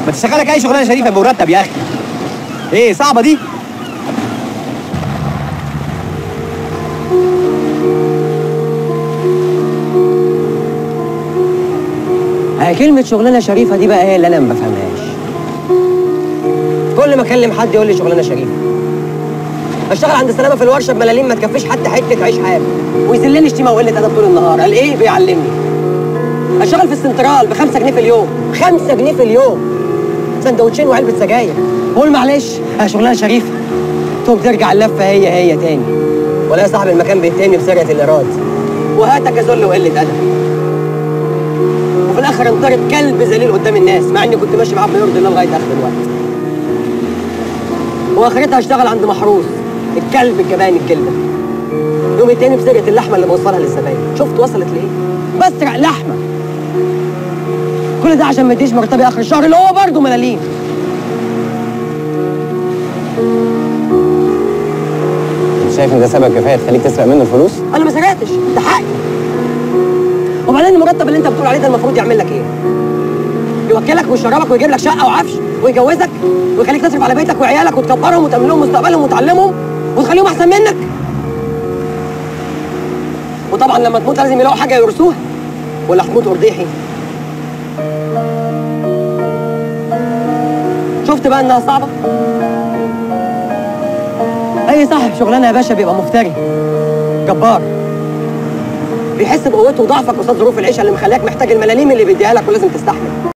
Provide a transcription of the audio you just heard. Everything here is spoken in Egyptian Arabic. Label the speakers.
Speaker 1: ما تشتغلك اي شغلانه شريفه بمرتب يا اخي ايه صعبه دي
Speaker 2: هي كلمة شغلانة شريفة دي بقى هي اللي أنا ما بفهمهاش. كل ما أكلم حد يقول لي شغلانة شريفة. أشتغل عند سلامة في الورشة بملاليم ما تكفيش حتى حتة عيش حاف. ويذلني شتيمة وقلة أدب طول النهار، قال إيه بيعلمني. أشتغل في السنترال ب 5 جنيه في اليوم، 5 جنيه في اليوم. سندوتشين وعلبة سجاير. قول معلش هي شغلانة شريفة. تقوم ترجع اللفة هي هي تاني. ولا صاحب المكان بيتهمني بسرقة الإيراد. وهاتك ذل وقلة أدب. وفي الاخر انطرد كلب ذليل قدام الناس مع اني كنت ماشي معاه بيرضي الله لغايه اخر الوقت واخرتها اشتغل عند محروس الكلب الجبان الجلده يوم التاني بسرقه اللحمه اللي بوصلها للزباين شفت وصلت لايه بسرق لحمه كل ده عشان ما اديش مرتبي اخر الشهر اللي هو برضه ملاليم
Speaker 1: انت شايف ان ده سبب كفايه تخليك تسرق منه الفلوس
Speaker 2: انا ما سرقتش ده حقي وبعدين المرتب اللي انت بتقول عليه ده المفروض يعمل لك ايه يوكلك ويشربك ويجيب لك شقه وعفش ويجوزك ويخليك تصرف على بيتك وعيالك وتكبرهم وتامن لهم مستقبلهم وتعلمهم وتخليهم احسن منك وطبعا لما تموت لازم يلاقوا حاجه يورثوها ولا هتموت ارضيحي شفت بقى انها صعبه اي صاحب شغلانه يا باشا بيبقى مفتري جبار بيحس بقوته وضعفك قصاد ظروف العيشه اللي مخليك محتاج الملاليم اللي بيديها لك ولازم تستحمل